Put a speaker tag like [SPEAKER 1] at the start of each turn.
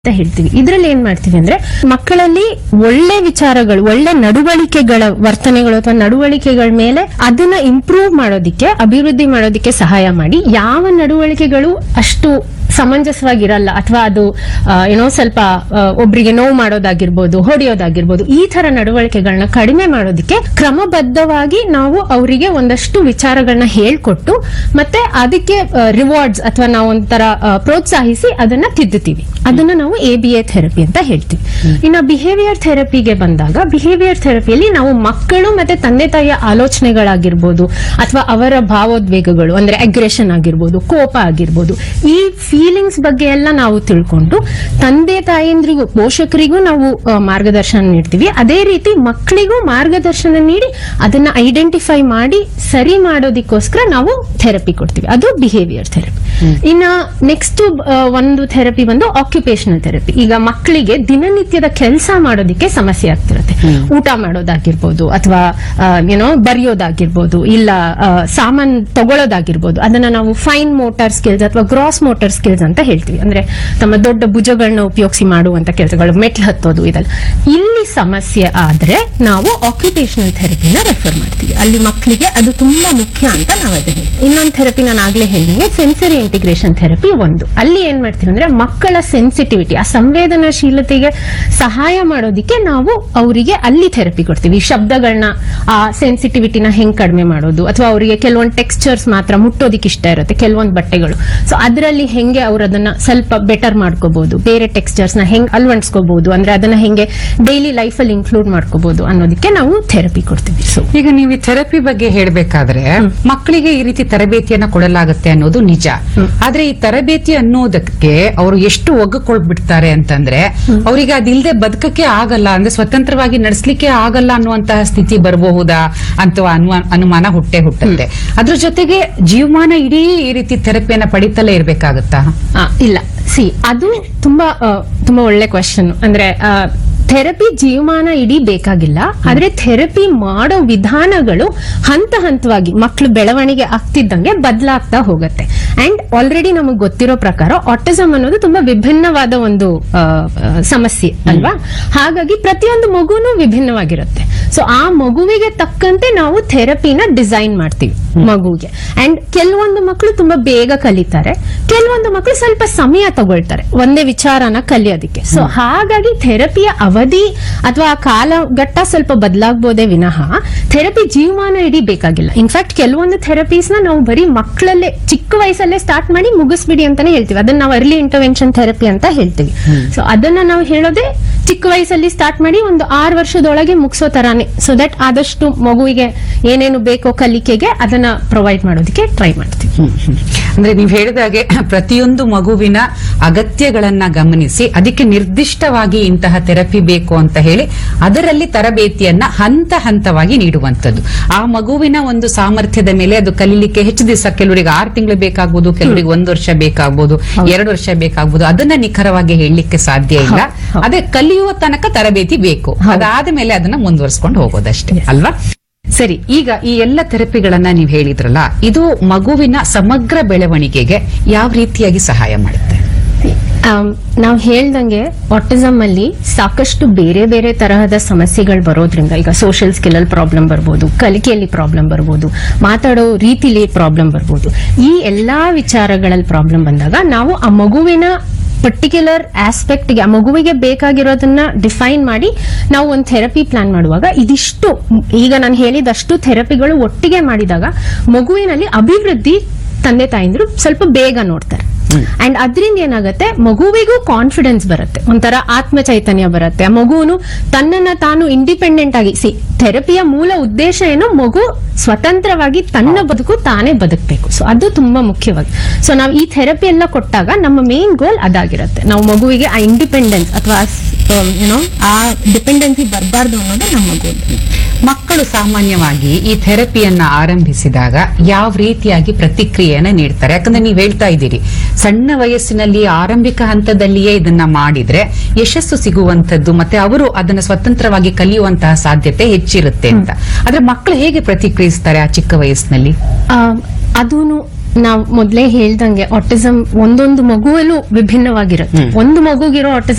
[SPEAKER 1] ಅಂತ ಹೇಳ್ತೀವಿ ಇದ್ರಲ್ಲಿ ಏನ್ ಮಾಡ್ತೀವಿ ಅಂದ್ರೆ ಮಕ್ಕಳಲ್ಲಿ ಒಳ್ಳೆ ವಿಚಾರಗಳು ಒಳ್ಳೆ ನಡವಳಿಕೆಗಳ ವರ್ತನೆಗಳು ಅಥವಾ ನಡವಳಿಕೆಗಳ ಮೇಲೆ ಅದನ್ನ ಇಂಪ್ರೂವ್ ಮಾಡೋದಿಕ್ಕೆ ಅಭಿವೃದ್ಧಿ ಮಾಡೋದಿಕ್ಕೆ ಸಹಾಯ ಮಾಡಿ ಯಾವ ನಡವಳಿಕೆಗಳು ಅಷ್ಟು ಸಮಂಜಸವಾಗಿರಲ್ಲ ಅಥವಾ ಅದು ಆ, ಏನೋ ಸ್ವಲ್ಪ ಆ, ಒಬ್ರಿಗೆ ನೋವು ಮಾಡೋದಾಗಿರ್ಬೋದು ಹೊಡೆಯೋದಾಗಿರ್ಬೋದು ಈ ತರ ನಡವಳಿಕೆಗಳನ್ನ ಕಡಿಮೆ ಮಾಡೋದಿಕ್ಕೆ ಕ್ರಮಬದ್ಧವಾಗಿ ನಾವು ಅವರಿಗೆ ಒಂದಷ್ಟು ವಿಚಾರಗಳನ್ನ ಹೇಳ್ಕೊಟ್ಟು ಮತ್ತೆ ಅದಕ್ಕೆ ರಿವಾರ್ಡ್ಸ್ ಅಥವಾ ನಾವು ಒಂಥರ ಆ, ಪ್ರೋತ್ಸಾಹಿಸಿ ಅದನ್ನ ತಿದ್ದುತ್ತೀವಿ ಅದನ್ನ ನಾವು ಎ ಬಿ ಎ ಥೆರಪಿ ಅಂತ ಹೇಳ್ತೀವಿ ಇನ್ನು ಬಿಹೇವಿಯರ್ ಥೆರಪಿಗೆ ಬಂದಾಗ ಬಿಹೇವಿಯರ್ ಥೆರಪಿಯಲ್ಲಿ ನಾವು ಮಕ್ಕಳು ಮತ್ತೆ ತಂದೆ ತಾಯಿಯ ಆಲೋಚನೆಗಳಾಗಿರ್ಬೋದು ಅಥವಾ ಅವರ ಭಾವೋದ್ವೇಗಗಳು ಅಂದ್ರೆ ಅಗ್ರೆಷನ್ ಆಗಿರ್ಬೋದು ಕೋಪ ಆಗಿರ್ಬೋದು ಈ ಫೀಲಿಂಗ್ಸ್ ಬಗ್ಗೆ ಎಲ್ಲ ನಾವು ತಿಳ್ಕೊಂಡು ತಂದೆ ತಾಯಂದ್ರಿಗೂ ಪೋಷಕರಿಗೂ ನಾವು ಆ, ಮಾರ್ಗದರ್ಶನ ನೀಡ್ತೀವಿ ಅದೇ ರೀತಿ ಮಕ್ಕಳಿಗೂ ಮಾರ್ಗದರ್ಶನ ನೀಡಿ ಅದನ್ನ ಐಡೆಂಟಿಫೈ ಮಾಡಿ ಸರಿ ಮಾಡೋದಕ್ಕೋಸ್ಕರ ನಾವು ಥೆರಪಿ ಕೊಡ್ತೀವಿ ಅದು ಬಿಹೇವಿಯರ್ ಥೆರಪಿ ಇನ್ನ ನೆಕ್ಸ್ಟ್ ಒಂದು ಥೆರಪಿ ಬಂದು ಆಕ್ಯುಪೇಷನಲ್ ಥೆರಪಿ ಈಗ ಮಕ್ಕಳಿಗೆ ದಿನನಿತ್ಯದ ಕೆಲಸ ಮಾಡೋದಕ್ಕೆ ಸಮಸ್ಯೆ ಆಗ್ತಿರುತ್ತೆ ಊಟ ಮಾಡೋದಾಗಿರ್ಬೋದು ಅಥವಾ ಏನೋ ಬರೆಯೋದಾಗಿರ್ಬೋದು ಇಲ್ಲ ಆ, ಸಾಮಾನ್ ತಗೊಳ್ಳೋದಾಗಿರ್ಬೋದು ಅದನ್ನ ನಾವು ಫೈನ್ ಮೋಟಾರ್ ಸ್ಕಿಲ್ಸ್ ಅಥವಾ ಗ್ರಾಸ್ ಮೋಟಾರ್ ಸ್ಕಿಲ್ಸ್ ಅಂತ ಹೇಳ್ತೀವಿ ಅಂದ್ರೆ ತಮ್ಮ ದೊಡ್ಡ ಭುಜಗಳನ್ನ ಉಪಯೋಗಿಸಿ ಮಾಡುವಂತ ಕೆಲಸಗಳು ಮೆಟ್ಲು ಹತ್ತೋದು ಇದೆಲ್ಲ ಇಲ್ಲಿ ಸಮಸ್ಯೆ ಆದ್ರೆ ನಾವು ಆಕ್ಯುಪೇಷನಲ್ ಥೆರಪಿನ ರೆಫರ್ ಮಾಡ್ತೀವಿ ಅಲ್ಲಿ ಮಕ್ಕಳಿಗೆ ಅದು ತುಂಬಾ ಮುಖ್ಯ ಅಂತ ನಾವು ಅದನ್ನ ಹೇಳ್ತೀವಿ ಇನ್ನೊಂದು ಥೆರಪಿ ನಾನು ಆಗ್ಲೇ ಹೇಳಿದೆ ಸೆನ್ಸರಿ ಇಂಟಿಗ್ರೇಷನ್ ಥೆರಪಿ ಒಂದು ಅಲ್ಲಿ ಏನ್ ಮಾಡ್ತೀವಿ ಅಂದ್ರೆ ಮಕ್ಕಳ ಸೆನ್ಸಿಟಿವಿಟಿ ಆ ಸಂವೇದನಾಶೀಲತೆಗೆ ಸಹಾಯ ಮಾಡೋದಿಕ್ಕೆ ನಾವು ಅವರಿಗೆ ಅಲ್ಲಿ ಥೆರಪಿ ಕೊಡ್ತೀವಿ ಈ ಶಬ್ದಗಳನ್ನ ಆ ಸೆನ್ಸಿಟಿವಿಟಿನ ಹೆಂಗ್ ಕಡಿಮೆ ಮಾಡೋದು ಅಥವಾ ಅವರಿಗೆ ಕೆಲವೊಂದು ಟೆಕ್ಸ್ಚರ್ಸ್ ಮಾತ್ರ ಮುಟ್ಟೋದಿಕ್ಕೆ ಇಷ್ಟ ಇರುತ್ತೆ ಕೆಲವೊಂದು ಬಟ್ಟೆಗಳು ಸೊ ಅದರಲ್ಲಿ ಹೆಂಗೆ ಅವ್ರು ಅದನ್ನ ಸ್ವಲ್ಪ ಬೆಟರ್ ಮಾಡ್ಕೋಬಹುದು ಬೇರೆ ಟೆಕ್ಸ್ಚರ್ಸ್ ನ ಹೆಂಗ್ ಅಳವಡಿಸ್ಕೋಬಹುದು ಅಂದ್ರೆ ಅದನ್ನ ಹೆಂಗೆ ಡೈಲಿ ಲೈಫ್ ಅಲ್ಲಿ ಇನ್ಕ್ಲೂಡ್ ಮಾಡ್ಕೋಬಹುದು ಅನ್ನೋದಕ್ಕೆ ನಾವು ಥೆರಪಿ ಕೊಡ್ತೀವಿ ಸೊ
[SPEAKER 2] ಈಗ ನೀವು ಈ ಥೆರಪಿ ಬಗ್ಗೆ ಹೇಳ್ಬೇಕಾದ್ರೆ ಮಕ್ಕಳಿಗೆ ಈ ರೀತಿ ತರಬೇತಿಯನ್ನ ಕೊಡಲಾಗುತ್ತೆ ಅನ್ನೋದು ನಿಜ ಆದ್ರೆ ಈ ತರಬೇತಿ ಅನ್ನೋದಕ್ಕೆ ಅವರು ಎಷ್ಟು ಒಗ್ಗಿಕೊಳ್ಬಿಡ್ತಾರೆ ಅಂತಂದ್ರೆ ಅವರಿಗೆ ಅದಿಲ್ಲದೆ ಬದುಕಕ್ಕೆ ಆಗಲ್ಲ ಅಂದ್ರೆ ಸ್ವತಂತ್ರವಾಗಿ ನಡೆಸ್ಲಿಕ್ಕೆ ಆಗಲ್ಲ ಅನ್ನುವಂತಹ ಸ್ಥಿತಿ ಬರಬಹುದಾ ಅಂತ ಅನುಮಾನ ಅನುಮಾನ ಹುಟ್ಟೆ ಹುಟ್ಟುತ್ತೆ ಅದ್ರ ಜೊತೆಗೆ ಜೀವಮಾನ ಇಡೀ ಈ ರೀತಿ ಥೆರಪಿಯನ್ನ ಪಡಿತಲೇ ಇರ್ಬೇಕಾಗತ್ತಾ
[SPEAKER 1] ಆ, ಇಲ್ಲ ಸಿ ಅದು ತುಂಬಾ ಆ, ತುಂಬಾ ಒಳ್ಳೆ ಕ್ವಶನ್ ಅಂದ್ರೆ ಥೆರಪಿ ಜೀವಮಾನ ಇಡೀ ಬೇಕಾಗಿಲ್ಲ ಆದ್ರೆ ಥೆರಪಿ ಮಾಡೋ ವಿಧಾನಗಳು ಹಂತ ಹಂತವಾಗಿ ಮಕ್ಕಳು ಬೆಳವಣಿಗೆ ಆಗ್ತಿದ್ದಂಗೆ ಬದಲಾಗ್ತಾ ಹೋಗುತ್ತೆ ಅಂಡ್ ಆಲ್ರೆಡಿ ನಮಗೆ ಗೊತ್ತಿರೋ ಪ್ರಕಾರ ಆಟಿಸಮ್ ಅನ್ನೋದು ತುಂಬಾ ವಿಭಿನ್ನವಾದ ಒಂದು ಆ, ಆ, ಸಮಸ್ಯೆ ಅಲ್ವಾ ಹಾಗಾಗಿ ಪ್ರತಿಯೊಂದು ಮಗುನು ವಿಭಿನ್ನವಾಗಿರುತ್ತೆ ಸೊ ಆ ಮಗುವಿಗೆ ತಕ್ಕಂತೆ ನಾವು ಥೆರಪಿನ ಡಿಸೈನ್ ಮಾಡ್ತೀವಿ ಮಗುವಿಗೆ ಅಂಡ್ ಕೆಲವೊಂದು ಮಕ್ಕಳು ತುಂಬಾ ಬೇಗ ಕಲಿತಾರೆ ಕೆಲವೊಂದು ಮಕ್ಕಳು ಸ್ವಲ್ಪ ಸಮಯ ತಗೊಳ್ತಾರೆ ಒಂದೇ ವಿಚಾರನ ಕಲಿಯೋದಕ್ಕೆ ಸೊ ಹಾಗಾಗಿ ಥೆರಪಿಯ ಅವಧಿ ಅಥವಾ ಆ ಕಾಲಘಟ್ಟ ಸ್ವಲ್ಪ ಬದಲಾಗಬಹುದೇ ವಿನಃ ಥೆರಪಿ ಜೀವಮಾನ ಇಡೀ ಬೇಕಾಗಿಲ್ಲ ಇನ್ಫ್ಯಾಕ್ಟ್ ಕೆಲವೊಂದು ಥೆರಪೀಸ್ ನ ನಾವು ಬರೀ ಮಕ್ಕಳಲ್ಲೇ ಚಿಕ್ಕ ವಯಸ್ಸಲ್ಲೇ ಸ್ಟಾರ್ಟ್ ಮಾಡಿ ಮುಗಿಸ್ಬಿಡಿ ಅಂತಾನೆ ಹೇಳ್ತೀವಿ ಅದನ್ನ ನಾವು ಅರ್ಲಿ ಇಂಟರ್ವೆನ್ಷನ್ ಥೆರಪಿ ಅಂತ ಹೇಳ್ತೀವಿ ಸೊ ಅದನ್ನ ನಾವು ಹೇಳೋದೇ ಚಿಕ್ಕ ವಯಸ್ಸಲ್ಲಿ ಸ್ಟಾರ್ಟ್ ಮಾಡಿ ಒಂದು ಆರು ವರ್ಷದೊಳಗೆ ಮುಗಿಸೋ ತರಾನೇ ಸೊ ದಟ್ ಆದಷ್ಟು ಮಗುವಿಗೆ ಏನೇನು ಬೇಕೋ ಕಲಿಕೆಗೆ ಅದನ್ನ ಪ್ರೊವೈಡ್ ಮಾಡೋದಕ್ಕೆ ಟ್ರೈ ಮಾಡ್ತೀವಿ
[SPEAKER 2] ಅಂದ್ರೆ ನೀವು ಹೇಳಿದಾಗೆ ಪ್ರತಿಯೊಂದು ಮಗುವಿನ ಅಗತ್ಯಗಳನ್ನ ಗಮನಿಸಿ ಅದಕ್ಕೆ ನಿರ್ದಿಷ್ಟವಾಗಿ ಇಂತಹ ಥೆರಪಿ ಬೇಕು ಅಂತ ಹೇಳಿ ಅದರಲ್ಲಿ ತರಬೇತಿಯನ್ನ ಹಂತ ಹಂತವಾಗಿ ನೀಡುವಂತದ್ದು ಆ ಮಗುವಿನ ಒಂದು ಸಾಮರ್ಥ್ಯದ ಮೇಲೆ ಅದು ಕಲೀಲಿಕ್ಕೆ ಹೆಚ್ಚು ದಿವಸ ಕೆಲವರಿಗೆ ಆರು ತಿಂಗಳು ಬೇಕಾಗ್ಬೋದು ಕೆಲವರಿಗೆ ಒಂದು ವರ್ಷ ಬೇಕಾಗ್ಬೋದು ಎರಡು ವರ್ಷ ಬೇಕಾಗ್ಬೋದು ಅದನ್ನ ನಿಖರವಾಗಿ ಹೇಳಲಿಕ್ಕೆ ಸಾಧ್ಯ ಇಲ್ಲ
[SPEAKER 1] ಹೌದು, ಹೌದು.
[SPEAKER 2] ಅದೇ ಕಲಿಯುವ ತನಕ ತರಬೇತಿ ಬೇಕು
[SPEAKER 1] ಹೌದು.
[SPEAKER 2] ಅದಾದ ಮೇಲೆ ಅದನ್ನ ಮುಂದುವರ್ಸ್ಕೊಂಡು ಹೋಗೋದಷ್ಟೇ
[SPEAKER 1] Yes.
[SPEAKER 2] ಅಲ್ವಾ ಸರಿ ಈಗ ಈ ಎಲ್ಲ ಥೆರಪಿಗಳನ್ನ ನೀವು ಹೇಳಿದ್ರಲ್ಲ ಇದು ಮಗುವಿನ ಸಮಗ್ರ ಬೆಳವಣಿಗೆಗೆ ಯಾವ ರೀತಿಯಾಗಿ ಸಹಾಯ ಮಾಡುತ್ತೆ
[SPEAKER 1] ನಾವು ಹೇಳ್ದಂಗೆ ಆಟಿಸಮ್ ಅಲ್ಲಿ ಸಾಕಷ್ಟು ಬೇರೆ ಬೇರೆ ತರಹದ ಸಮಸ್ಯೆಗಳು ಬರೋದ್ರಿಂದ ಈಗ ಸೋಷಿಯಲ್ ಸ್ಕಿಲ್ ಅಲ್ಲಿ ಪ್ರಾಬ್ಲಮ್ ಬರ್ಬೋದು ಕಲಿಕೆಯಲ್ಲಿ ಪ್ರಾಬ್ಲಮ್ ಬರ್ಬೋದು ಮಾತಾಡೋ ರೀತಿಲಿ ಪ್ರಾಬ್ಲಮ್ ಬರ್ಬೋದು ಈ ಎಲ್ಲಾ ವಿಚಾರಗಳಲ್ಲಿ ಪ್ರಾಬ್ಲಮ್ ಬಂದಾಗ ನಾವು ಆ ಮಗುವಿನ ಪರ್ಟಿಕ್ಯುಲರ್ ಆಸ್ಪೆಕ್ಟ್ಗೆ ಆ ಮಗುವಿಗೆ ಬೇಕಾಗಿರೋದನ್ನ ಡಿಫೈನ್ ಮಾಡಿ ನಾವು ಒಂದು ಥೆರಪಿ ಪ್ಲಾನ್ ಮಾಡುವಾಗ ಇದಿಷ್ಟು ಈಗ ನಾನು ಹೇಳಿದಷ್ಟು ಥೆರಪಿಗಳು ಒಟ್ಟಿಗೆ ಮಾಡಿದಾಗ ಮಗುವಿನಲ್ಲಿ ಅಭಿವೃದ್ಧಿ ತಂದೆ ತಾಯಂದ್ರು ಸ್ವಲ್ಪ ಬೇಗ ನೋಡ್ತಾರೆ ಅಂಡ್ ಅದರಿಂದ ಏನಾಗುತ್ತೆ ಮಗುವಿಗೂ ಕಾನ್ಫಿಡೆನ್ಸ್ ಬರುತ್ತೆ ಒಂಥರ ಆತ್ಮ ಚೈತನ್ಯ ಬರುತ್ತೆ ಆ ಮಗುನು ತನ್ನನ್ನ ತಾನು ಇಂಡಿಪೆಂಡೆಂಟ್ ಆಗಿ ಸಿ ಥೆರಪಿಯ ಮೂಲ ಉದ್ದೇಶ ಏನು ಮಗು ಸ್ವತಂತ್ರವಾಗಿ ತನ್ನ ಬದುಕು ತಾನೇ ಬದುಕಬೇಕು ಸೊ ಅದು ತುಂಬಾ ಮುಖ್ಯವಾಗಿ ಸೊ ನಾವು ಈ ಥೆರಪಿ ಎಲ್ಲ ಕೊಟ್ಟಾಗ ನಮ್ಮ ಮೇನ್ ಗೋಲ್ ಅದಾಗಿರುತ್ತೆ ನಾವು ಮಗುವಿಗೆ ಆ ಇಂಡಿಪೆಂಡೆನ್ಸ್ ಅಥವಾ ಏನೋ ಆ ಡಿಪೆಂಡೆನ್ಸಿ ಬರಬಾರ್ದು ಅನ್ನೋದು ನಮ್ಮ ಗೋಲ್
[SPEAKER 2] ಮಕ್ಕಳು ಸಾಮಾನ್ಯವಾಗಿ ಈ ಥೆರಪಿಯನ್ನ ಆರಂಭಿಸಿದಾಗ ಯಾವ ರೀತಿಯಾಗಿ ಪ್ರತಿಕ್ರಿಯೆಯನ್ನ ನೀಡ್ತಾರೆ ಯಾಕಂದ್ರೆ ನೀವು ಹೇಳ್ತಾ ಇದ್ದೀರಿ ಸಣ್ಣ ವಯಸ್ಸಿನಲ್ಲಿ ಆರಂಭಿಕ ಹಂತದಲ್ಲಿಯೇ ಇದನ್ನ ಮಾಡಿದ್ರೆ ಯಶಸ್ಸು ಸಿಗುವಂತದ್ದು ಮತ್ತೆ ಅವರು ಅದನ್ನ ಸ್ವತಂತ್ರವಾಗಿ ಕಲಿಯುವಂತಹ ಸಾಧ್ಯತೆ ಹೆಚ್ಚಿರುತ್ತೆ ಅಂತ ಆದ್ರೆ ಮಕ್ಕಳು ಹೇಗೆ ಪ್ರತಿಕ್ರಿಯಿಸ್ತಾರೆ ಆ ಚಿಕ್ಕ ವಯಸ್ಸಿನಲ್ಲಿ
[SPEAKER 1] ಅದೂನು ನಾವು ಮೊದ್ಲೇ ಹೇಳ್ದಂಗೆ ಆಟಿಸಂ ಒಂದೊಂದು ಮಗುವಲ್ಲೂ ವಿಭಿನ್ನವಾಗಿರುತ್ತೆ ಒಂದು ಮಗುಗಿರೋ ಆಟಿಸಂ